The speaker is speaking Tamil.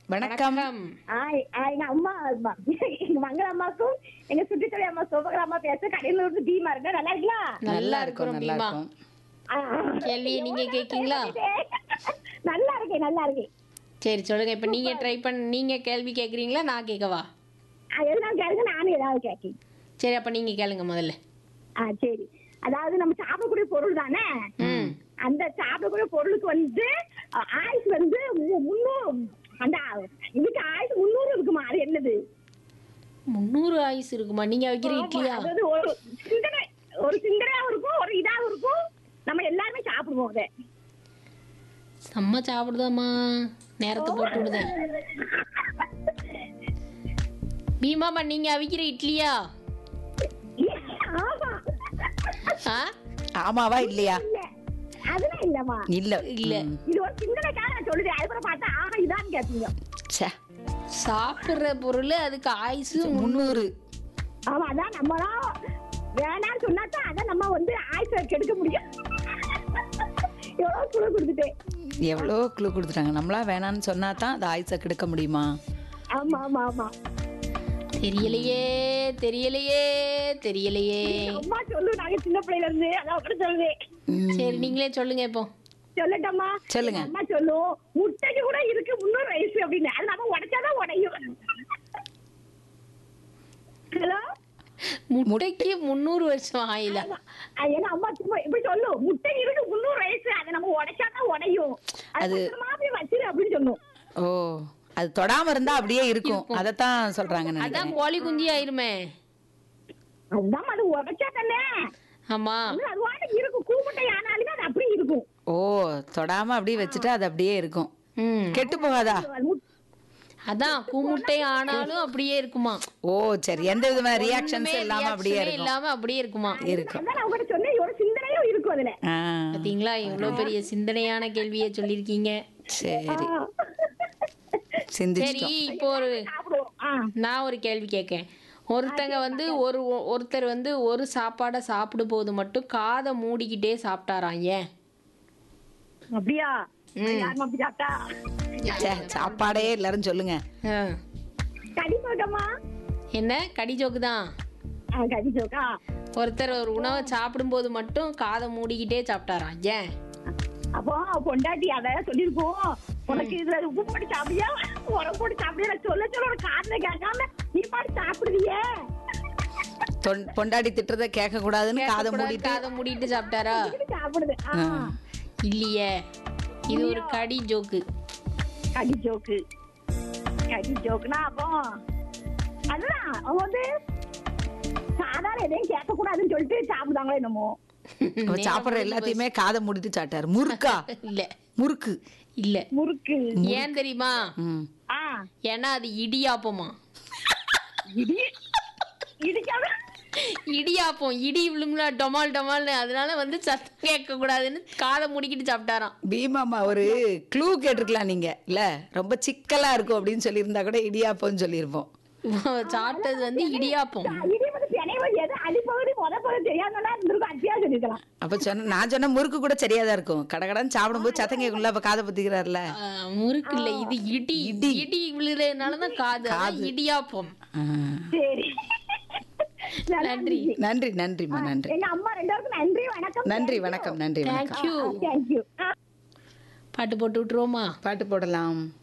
வணக்கம் ஆ, ஆ, எங்க அம்மா அம்மா. எங்க மங்கள அம்மாக்கும் எங்க சுற்றுச்சூழல் அம்மா சோபகர அம்மா பேச கடையில இருந்து பீமா இருக்கேன் நல்லா இருக்கீங்களா நல்லா இருக்கும் நல்லா பீமா. இருக்கும் ஆ. கேள்வியை நீங்க கேக்கீங்களா நல்லா இருக்கேன் நல்லா இருக்கேன் சரி சொல்லுங்க இப்ப நீங்க ட்ரை பண்ண நீங்க கேள்வி கேக்குறீங்களா நான் கேட்கவா ஆ, எதுனாலும் கேளுங்க நானும் ஏதாவது கேட்கேன் சரி அப்ப நீங்க கேளுங்க முதல்ல ஆ சரி அதாவது நம்ம சாப்பிடக்கூடிய பொருள் தானே அந்த சாப்பிடக்கூடிய பொருளுக்கு வந்து அ, ஆயுசு வந்து மு- முந்நூறு அந்த இதுக்கு ஆயுசு முந்நூறு இருக்குமா அது என்னது முந்நூறு ஆயுசு இருக்குமா நீங்க வைக்கிற இட்லியா அதாவது ஒரு சிந்தனை ஒரு சிந்தனையாவும் இருக்கும் ஒரு இதாவும் இருக்கும் நம்ம எல்லாருமே சாப்பிடுவோம் அதை செம்ம சாப்பிடுதாம்மா நேரத்தை போட்டு விடுதேன் பீமாமா நீங்க அவிக்கிற இட்லியா ஆமா ஆ ஆமாவா இல்லையா இல்ல அதெல்லாம் இல்லம்மா இல்ல இல்ல. ம். இது ஒரு சிந்தனைக்காக நான் சொல்லுது அதுக்கப்புறம் பார்த்தா ஆஹா இதான் கேட்பீங்க ச்சே, சாப்பிடுற பொருள் அதுக்கு ஆயுசு முந்நூறு ஆமா அதான் நம்மளாம் வேணாம்னு சொன்னாதான் அதான் நம்ம வந்து ஆயுசை கெடுக்க முடியும் எவ்வளவு குழு கொடுத்துட்டேன் எவ்வளோ குழு கொடுத்துட்டாங்க நம்மளா வேணாம்னு சொன்னா தான் அது ஆயுசை கெடுக்க முடியுமா ஆமா ஆமா ஆமா தெரியலையே தெரியலையே தெரியலையே அம்மா சொல்லு நாங்க சின்ன பிள்ளைல இருந்து அதான் அப்படி சொல்லுவேன் ம். சரி நீங்களே சொல்லுங்க இப்போ சொல்லட்டம்மா சொல்லுங்க. அம்மா சொல்லும் முட்டைக்கு கூட இருக்கு முன்னூறு வயசு அப்படின்னு அது நம்ம உடைச்சாதான் உடையும் ஹலோ முட்டைக்கு முந்நூறு வருஷம் ஆயில ஏன்னா அம்மா சும்மா இப்படி சொல்லும் முட்டை இருக்கு முன்னூறு வயசு அதை நம்ம உடைச்சாதான் உடையும் அது அது- பத்திரமா போய் வச்சிரு அப்படின்னு சொல்லும் ஓ அது தொடாம இருந்தா அப்படியே இருக்கும் அதத்தான் சொல்றாங்க நினைக்கிறேன் அதான் கோழி குஞ்சு ஆயிருமே அதுதான் அது உடைச்சா தானே ஆமா அது அதுவாட இருக்கும் கூமுட்டை ஆனாலுமே அது அப்படியே இருக்கும் ஓ தொடாம அப்படியே வச்சுட்டா அது அப்படியே இருக்கும் ம் கெட்டு போகாதா அது முட்- அதான் கூமுட்டை ஆனாலும் அப்படியே இருக்குமா ஓ சரி எந்த விதமான ரியாக்ஷன்ஸ் ஒண்ணுமே இல்லாம அப்படியே reaction-ஏ இருக்கும் இல்லாம அப்படியே இருக்குமா இருக்கும் அதான் நான் உங்ககிட்ட சொன்னேன் ஒரு சிந்தனையும் இருக்கும் அதுல ஆ பாத்தீங்களா எவ்வளவு பெரிய சிந்தனையான கேள்வியை சொல்லிருக்கீங்க சரி ஆ. சரி சிந்திச்சிட்டோம் இப்போ ஒரு சாப்பிடுவோம் ஆ நான் ஒரு கேள்வி கேட்கேன் ஒருத்தங்க வந்து ஒரு ஒருத்தர் வந்து ஒரு சாப்பாடை சாப்பிடும் போது மட்டும் காதை மூடிக்கிட்டே சாப்பிட்டாராம் ஏன் அப்படியா யாரும்மா அப்படி சாப்பிட்டா ச்சே, சாப்பாடே எல்லாரும் சொல்லுங்க ஆ. கடி சோக்கம்மா என்ன கடி ஜோக்கு தான் ஆ கடி சோக்கா ஒருத்தர் ஒரு உணவை சாப்பிடும்போது மட்டும் காதை மூடிக்கிட்டே சாப்பிட்டாராம் ஏன் அப்போ பொண்டாட்டி அத சொல்லிருப்போம் உனக்கு இதுல உப்பு போட்டு சாப்பிடியா உரம் போட்டு சாப்பிடியா சொல்ல சொல்ல ஒரு காரணம் கேட்காம நீ பாட்டு சாப்பிடுவியே தொன்- பொண்டாடி திட்டுறத கேட்க கூடாதுன்னு காதை கேட்கக்கூடாது, மூடிட்டு காதை மூடிட்டு சாப்பிட்டாரா இது சாப்பிடுது ஆ, இல்லையே இது ஒரு கடி ஜோக்கு கடி ஜோக்கு கடி ஜோக்குனா அப்போ அதுதான் அவங்க வந்து சாதாரண எதையும் கேட்க கூடாதுன்னு சொல்லிட்டு சாப்பிடுவாங்களோ என்னமோ அவ சாப்பிடுற எல்லாத்தையுமே காதை மூடிட்டு சாப்பிட்டாரு முறுக்கா இல்ல முறுக்கு இல்ல முறுக்கு ஏன் தெரியுமா ம் ஆ ஏன்னா அது இடியாப்பமா இடி இடிக்காம இடியாப்பம் இடி விழும்ல டொமால் டொமால்னு அதனால வந்து சத்தம் கேட்க கூடாதுன்னு காதை முடிக்கிட்டு சாப்பிட்டாராம் பீமாமா ஒரு க்ளூ கேட்டிருக்கலாம் நீங்க இல்ல ரொம்ப சிக்கலா இருக்கும் அப்படின்னு சொல்லியிருந்தா கூட இடியாப்பம்னு சொல்லியிருப்போம் சாப்பிட்டது வந்து இடியாப்பம் இடி வந்து பிணைவு எது அடிப்பகுதி முத பகுதி தெரியாதுன்னா இருந்திருக்கும் அத்தியா சொல்லிருக்கலாம் அப்ப சொன்ன நான் சொன்ன முறுக்கு கூட சரியாதான் இருக்கும் கடகடன்னு சாப்பிடும்போது சத்தம் கேட்கும்ல அப்ப காதை பத்திக்கிறாருல ஆ, முறுக்கு இல்ல இது இடி இடி விழுறதுனாலதான் காது அதான் இடியாப்பம் ஆ. சரி நல்லா நன்றி இருந்துச்சு. நன்றி நன்றிம்மா நன்றி எங்க அம்மா ரெண்டு பேருக்கும் நன்றி வணக்கம் நன்றி வணக்கம் நன்றி வணக்கம் தேங்க்யூ தேங்க்யூ பாட்டு போட்டு விட்டுருவோமா பாட்டு போடலாம்